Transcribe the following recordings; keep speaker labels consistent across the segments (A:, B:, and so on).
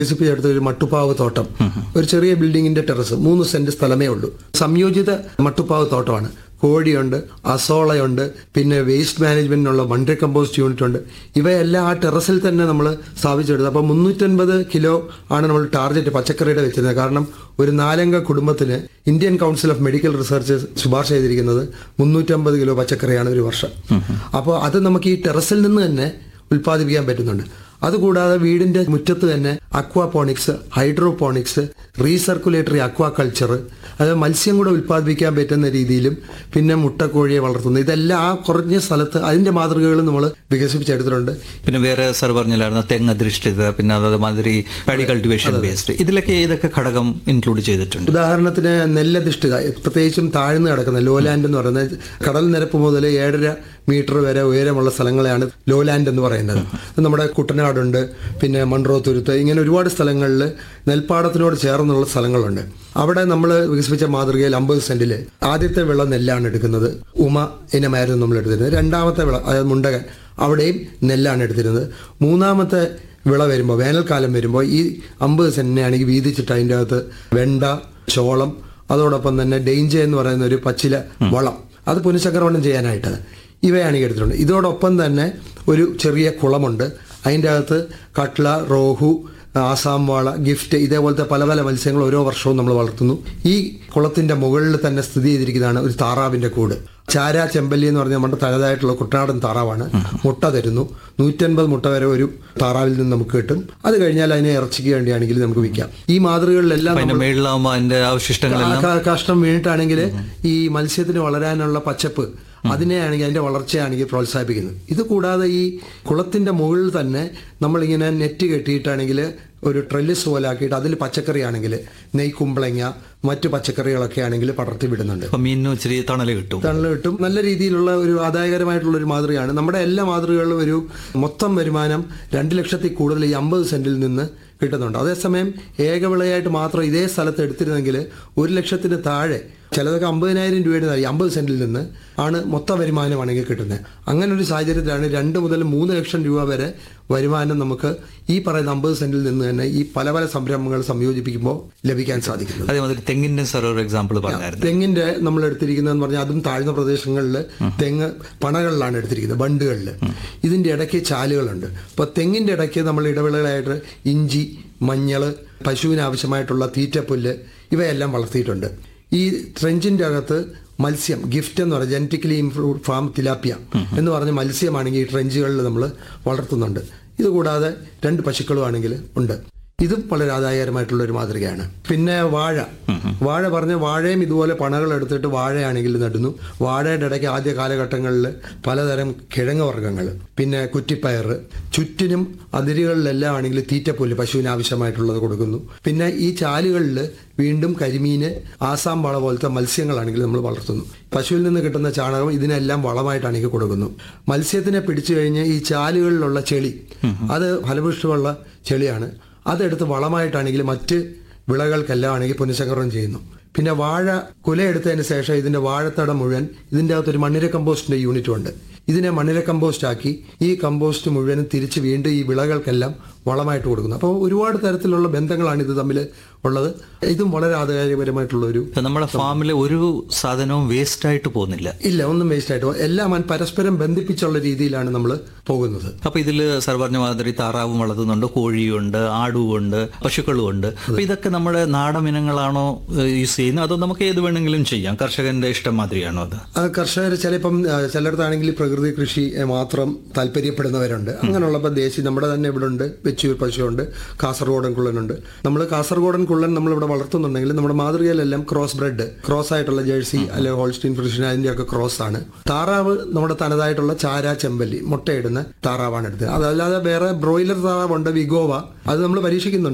A: വികസിപ്പിച്ചെടുത്ത ഒരു മട്ടുപ്പാവ് തോട്ടം ഒരു ചെറിയ ബിൽഡിങ്ങിന്റെ ടെറസ് മൂന്ന് സെന്റ് സ്ഥലമേ ഉള്ളൂ സംയോജിത മട്ടുപ്പാവ് തോട്ടമാണ് കോഴിയുണ്ട് അസോളയുണ്ട് പിന്നെ വേസ്റ്റ് മാനേജ്മെന്റിനുള്ള വണ്ടർ കമ്പോസ്റ്റ് യൂണിറ്റ് ഉണ്ട് ഇവയെല്ലാം ആ ടെറസിൽ തന്നെ നമ്മൾ സ്ഥാപിച്ചെടുത്തത് അപ്പോൾ മുന്നൂറ്റൻപത് കിലോ ആണ് നമ്മൾ ടാർഗറ്റ് പച്ചക്കറിയുടെ വെച്ചിരുന്നത് കാരണം ഒരു നാലംഗ കുടുംബത്തിന് Indian council of medical research ശുപാർശ ചെയ്തിരിക്കുന്നത് മുന്നൂറ്റമ്പത് കിലോ പച്ചക്കറിയാണ് ഒരു വർഷം അപ്പോൾ അത് നമുക്ക് ഈ ടെറസിൽ നിന്ന് തന്നെ ഉൽപ്പാദിപ്പിക്കാൻ പറ്റുന്നുണ്ട് അതുകൂടാതെ വീടിന്റെ മുറ്റത്ത് തന്നെ അക്വാപോണിക്സ് ഹൈഡ്രോപോണിക്സ് റീസർക്കുലേറ്ററി അക്വാകൾച്ചർ അത് മത്സ്യം കൂടെ ഉൽപ്പാദിപ്പിക്കാൻ പറ്റുന്ന രീതിയിലും പിന്നെ മുട്ടക്കോഴിയെ വളർത്തുന്നു ഇതെല്ലാം ആ കുറഞ്ഞ സ്ഥലത്ത് അതിന്റെ മാതൃകകൾ നമ്മൾ വികസിപ്പിച്ചെടുത്തിട്ടുണ്ട്
B: പിന്നെ വേറെ സാർ പറഞ്ഞില്ലായിരുന്നു തെങ്ങ് അധിഷ്ഠിത പിന്നെ അതേമാതിരി പാഡി കൾട്ടിവേഷൻ ബേസ്ഡ് ഇതിലൊക്കെ ഏതൊക്കെ ഘടകം ഇൻക്ലൂഡ് ചെയ്തിട്ടുണ്ട്
A: ഉദാഹരണത്തിന് നെല്ലധിഷ്ഠിത പ്രത്യേകിച്ചും താഴ്ന്നു കിടക്കുന്ന ലോലാൻഡ് എന്ന് പറയുന്നത് കടൽ നിരപ്പ് മുതൽ ഏഴര മീറ്റർ വരെ ഉയരമുള്ള സ്ഥലങ്ങളെയാണ് ലോലാൻഡ് എന്ന് പറയുന്നത് അത് നമ്മുടെ കുട്ടനാടുണ്ട് പിന്നെ മൺട്രോ തുരുത്ത് ഇങ്ങനെ ഒരുപാട് സ്ഥലങ്ങളിൽ നെൽപ്പാടത്തിനോട് ചേർന്നുള്ള സ്ഥലങ്ങളുണ്ട് അവിടെ നമ്മൾ വികസിപ്പിച്ച മാതൃകയിൽ അമ്പത് സെന്റിൽ ആദ്യത്തെ വിള നെല്ലാണ് എടുക്കുന്നത് ഉമ ഇനമായിരുന്നു നമ്മൾ എടുത്തിരുന്നത് രണ്ടാമത്തെ വിള അതായത് മുണ്ടകൻ അവിടെയും നെല്ലാണ് എടുത്തിരുന്നത് മൂന്നാമത്തെ വിള വരുമ്പോൾ വേനൽക്കാലം വരുമ്പോൾ ഈ അമ്പത് സെന്റിനെയാണെങ്കിൽ വീതിച്ചിട്ട് അതിൻ്റെ അകത്ത് വെണ്ട ചോളം അതോടൊപ്പം തന്നെ ഡെയിഞ്ച എന്ന് പറയുന്ന ഒരു പച്ചില വളം അത് പുനഃചക്രമണം ചെയ്യാനായിട്ട് ഇവയാണ് ഈ എടുത്തിട്ടുണ്ട് ഇതോടൊപ്പം തന്നെ ഒരു ചെറിയ കുളമുണ്ട് അതിൻ്റെ അകത്ത് കട്ട്ല റോഹു ആസാം വാള ഗിഫ്റ്റ് ഇതേപോലത്തെ പല പല മത്സ്യങ്ങൾ ഓരോ വർഷവും നമ്മൾ വളർത്തുന്നു ഈ കുളത്തിന്റെ മുകളിൽ തന്നെ സ്ഥിതി ചെയ്തിരിക്കുന്നതാണ് ഒരു താറാവിന്റെ കൂട് ചാര ചെമ്പല്ലി എന്ന് പറഞ്ഞാൽ നമ്മുടെ തനതായിട്ടുള്ള കുട്ടനാടൻ താറാവാണ് മുട്ട തരുന്നു നൂറ്റൻപത് മുട്ട വരെ ഒരു താറാവിൽ നിന്ന് നമുക്ക് കിട്ടും അത് കഴിഞ്ഞാൽ അതിനെ ഇറച്ചിക്ക് വേണ്ടിയാണെങ്കിൽ നമുക്ക് വിൽക്കാം ഈ മാതൃകകളിലെല്ലാം
B: അതിന്റെ മേളിലാവുമ്പോൾ അതിന്റെ അവശിഷ്ടങ്ങളെല്ലാം
A: ആ ക- കഷ്ണം വീണിട്ടാണെങ്കിൽ ഈ മത്സ്യത്തിന് വളരാനുള്ള പച്ചപ്പ് അതിനെയാണെങ്കിൽ അതിന്റെ വളർച്ചയാണെങ്കിൽ പ്രോത്സാഹിപ്പിക്കുന്നത് ഇത് കൂടാതെ ഈ കുളത്തിന്റെ മുകളിൽ തന്നെ നമ്മളിങ്ങനെ നെറ്റ് കെട്ടിയിട്ടാണെങ്കിൽ ഒരു ട്രെല്ലിസ് പോലെ ആക്കിയിട്ട് അതിൽ പച്ചക്കറി ആണെങ്കിൽ നെയ് കുമ്പളങ്ങ മറ്റു പച്ചക്കറികളൊക്കെ ആണെങ്കിൽ പടർത്തി വിടുന്നുണ്ട്
B: അപ്പൊ മീനിന് ഇച്ചിരി തണല് കിട്ടും
A: തണൽ കിട്ടും നല്ല രീതിയിലുള്ള ഒരു ആദായകരമായിട്ടുള്ള ഒരു മാതൃകയാണ് നമ്മുടെ എല്ലാ മാതൃകകളിലും ഒരു മൊത്തം വരുമാനം രണ്ട് ലക്ഷത്തിൽ കൂടുതൽ ഈ അമ്പത് സെന്റിൽ നിന്ന് കിട്ടുന്നുണ്ട് അതേസമയം ഏകവിളയായിട്ട് മാത്രം ഇതേ സ്ഥലത്ത് എടുത്തിരുന്നെങ്കിൽ ഒരു ലക്ഷത്തിന് താഴെ ചിലതൊക്കെ അമ്പതിനായിരം രൂപയുടെ താഴെ അമ്പത് സെന്റിൽ നിന്ന് ആണ് മൊത്ത വരുമാനമാണെങ്കിൽ കിട്ടുന്നത് അങ്ങനെ ഒരു സാഹചര്യത്തിലാണ് രണ്ട് മുതൽ മൂന്ന് ലക്ഷം രൂപ വരെ വരുമാനം നമുക്ക് ഈ പറയുന്ന അമ്പത് സെന്റിൽ നിന്ന് തന്നെ ഈ പല പല സംരംഭങ്ങൾ സംയോജിപ്പിക്കുമ്പോൾ ലഭിക്കാൻ സാധിക്കുന്നത്
B: അതേമാതിരി തെങ്ങിന്റെ സാർ ഒരു എക്സാമ്പിൾ പറഞ്ഞായിരുന്നു
A: തെങ്ങിന്റെ നമ്മൾ എടുത്തിരിക്കുന്നതെന്ന് പറഞ്ഞാൽ അതും താഴ്ന്ന പ്രദേശങ്ങളിൽ തെങ്ങ് പണകളിലാണ് എടുത്തിരിക്കുന്നത് ബണ്ടുകളിൽ ഇതിന്റെ ഇടയ്ക്ക് ചാലുകളുണ്ട് അപ്പോൾ തെങ്ങിന്റെ ഇടയ്ക്ക് നമ്മൾ ഇടവിളകളായിട്ട് ഇഞ്ചി മഞ്ഞൾ പശുവിന് ആവശ്യമായിട്ടുള്ള തീറ്റപ്പുല്ല് ഇവയെല്ലാം വളർത്തിയിട്ടുണ്ട് ഈ ട്രെഞ്ചിന്റെ അകത്ത് മത്സ്യം ഗിഫ്റ്റ് എന്ന് പറയുന്നത് ജനറ്റിക്കലി ഇംപ്രൂവ് ഫാം തിലാപ്പിയ എന്ന് പറഞ്ഞ മത്സ്യമാണെങ്കിൽ ഈ ട്രെഞ്ചുകളിൽ നമ്മൾ വളർത്തുന്നുണ്ട് ഇതുകൂടാതെ രണ്ട് പശുക്കളും ആണെങ്കിൽ ഉണ്ട് ഇതും വളരെ ആദായകരമായിട്ടുള്ള ഒരു മാതൃകയാണ് പിന്നെ വാഴ വാഴ പറഞ്ഞ വാഴയും ഇതുപോലെ പണകൾ എടുത്തിട്ട് വാഴയാണെങ്കിൽ നടുന്നു വാഴയുടെ ഇടയ്ക്ക് ആദ്യ കാലഘട്ടങ്ങളിൽ പലതരം കിഴങ്ങ് വർഗ്ഗങ്ങൾ പിന്നെ കുറ്റിപ്പയർ ചുറ്റിനും അതിരുകളിലെല്ലാം ആണെങ്കിൽ തീറ്റപ്പുല്ല് പശുവിന് ആവശ്യമായിട്ടുള്ളത് കൊടുക്കുന്നു പിന്നെ ഈ ചാലുകളിൽ വീണ്ടും കരിമീന് ആസാം വള പോലത്തെ മത്സ്യങ്ങളാണെങ്കിൽ നമ്മൾ വളർത്തുന്നു പശുവിൽ നിന്ന് കിട്ടുന്ന ചാണകം ഇതിനെല്ലാം വളമായിട്ടാണെങ്കിൽ കൊടുക്കുന്നു മത്സ്യത്തിനെ പിടിച്ചു കഴിഞ്ഞ് ഈ ചാലുകളിലുള്ള ചെളി അത് ഫലപുഷ്ടമുള്ള ചെളിയാണ് അതെടുത്ത് വളമായിട്ടാണെങ്കിൽ മറ്റ് വിളകൾക്കെല്ലാം ആണെങ്കിൽ പുനഃചക്രം ചെയ്യുന്നു പിന്നെ വാഴ കുലയെടുത്തതിന് ശേഷം ഇതിന്റെ വാഴത്തട മുഴുവൻ ഇതിന്റെ അകത്തൊരു മണ്ണിര കമ്പോസ്റ്റിന്റെ യൂണിറ്റും ഉണ്ട് ഇതിനെ മണ്ണിര കമ്പോസ്റ്റ് ആക്കി ഈ കമ്പോസ്റ്റ് മുഴുവനും തിരിച്ച് വീണ്ടും ഈ വിളകൾക്കെല്ലാം വളമായിട്ട് കൊടുക്കുന്നു അപ്പോൾ ഒരുപാട് തരത്തിലുള്ള ബന്ധങ്ങളാണ് ഇത് തമ്മിൽ ഉള്ളത് ഇതും വളരെ ആദായകരമായിട്ടുള്ള ഒരു
B: ഇപ്പൊ നമ്മുടെ ഫാമിലെ ഒരു സാധനവും വേസ്റ്റ് ആയിട്ട് പോകുന്നില്ല
A: ഇല്ല ഒന്നും വേസ്റ്റ് ആയിട്ട് പോകും. എല്ലാം പരസ്പരം ബന്ധിപ്പിച്ചുള്ള രീതിയിലാണ് നമ്മൾ പോകുന്നത്
B: അപ്പൊ ഇതില് സാർ പറഞ്ഞ മാതിരി താറാവും വളർത്തുന്നുണ്ട് കോഴിയുണ്ട് ആടുമുണ്ട് പശുക്കളുമുണ്ട് അപ്പൊ ഇതൊക്കെ നമ്മുടെ നാടൻ ഇനങ്ങളാണോ യൂസ് ചെയ്യുന്നത് അതോ നമുക്ക് ഏത് വേണമെങ്കിലും ചെയ്യാം കർഷകന്റെ ഇഷ്ടം മാതിരിയാണോ അത്
A: ആ കർഷകർ ചിലപ്പം ആ, ചിലയിടത്താണെങ്കിൽ പ്രകൃതി കൃഷി മാത്രം താല്പര്യപ്പെടുന്നവരുണ്ട് അങ്ങനെയുള്ളപ്പോൾ ദേശീയ നമ്മുടെ തന്നെ ഇവിടെ ഉണ്ട് വെച്ചൂർ പശുവുണ്ട് കാസർഗോഡൻ കുള്ളനുണ്ട് നമ്മൾ കാസർഗോഡൻ കുള്ളൻ നമ്മളിവിടെ വളർത്തുന്നുണ്ടെങ്കിൽ നമ്മുടെ മാതൃകയിലെല്ലാം ക്രോസ് ബ്രെഡ് ക്രോസ് ആയിട്ടുള്ള ജേഴ്സി അല്ലെങ്കിൽ ഹോൾസ്റ്റീൻ ഫ്രിഷൻ അതിൻ്റെയൊക്കെ ക്രോസ് ആണ് താറാവ് നമ്മുടെ തനതായിട്ടുള്ള ചാര ചെമ്പല്ലി മുട്ടയിടുന്ന താറാവാണ് എടുത്തത് അതല്ലാതെ വേറെ ബ്രോയിലർ താറാവുണ്ട് വിഗോവ അത് നമ്മൾ പരീക്ഷിക്കുന്നുണ്ട്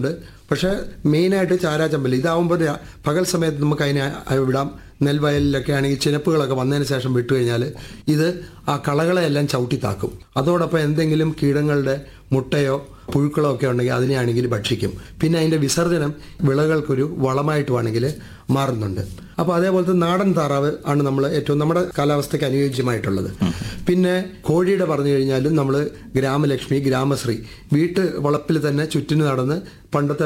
A: പക്ഷേ മെയിനായിട്ട് ചാരാചമ്പലി ഇതാവുമ്പോൾ രാ- പകൽ സമയത്ത് നമുക്ക് അതിനെ അ- വിടാം നെൽവയലിലൊക്കെ ആണെങ്കിൽ ചിനപ്പുകളൊക്കെ വന്നതിന് ശേഷം വിട്ടു കഴിഞ്ഞാൽ ഇത് ആ കളകളെ എല്ലാം ചവിട്ടി താക്കും അതോടൊപ്പം എന്തെങ്കിലും കീടങ്ങളുടെ മുട്ടയോ പുഴുക്കളോ ഒക്കെ ഉണ്ടെങ്കിൽ അതിനെയാണെങ്കിൽ ഭക്ഷിക്കും പിന്നെ അതിൻ്റെ വിസർജനം വിളകൾക്കൊരു വളമായിട്ട് വേണമെങ്കിൽ മാറുന്നുണ്ട് അപ്പോൾ അതേപോലത്തെ നാടൻ താറാവ് ആണ് നമ്മൾ ഏറ്റവും നമ്മുടെ കാലാവസ്ഥയ്ക്ക് അനുയോജ്യമായിട്ടുള്ളത് പിന്നെ കോഴിയുടെ പറഞ്ഞു കഴിഞ്ഞാലും നമ്മൾ ഗ്രാമലക്ഷ്മി ഗ്രാമശ്രീ വീട്ട് വളപ്പിൽ തന്നെ ചുറ്റിന് നടന്ന് പണ്ടത്തെ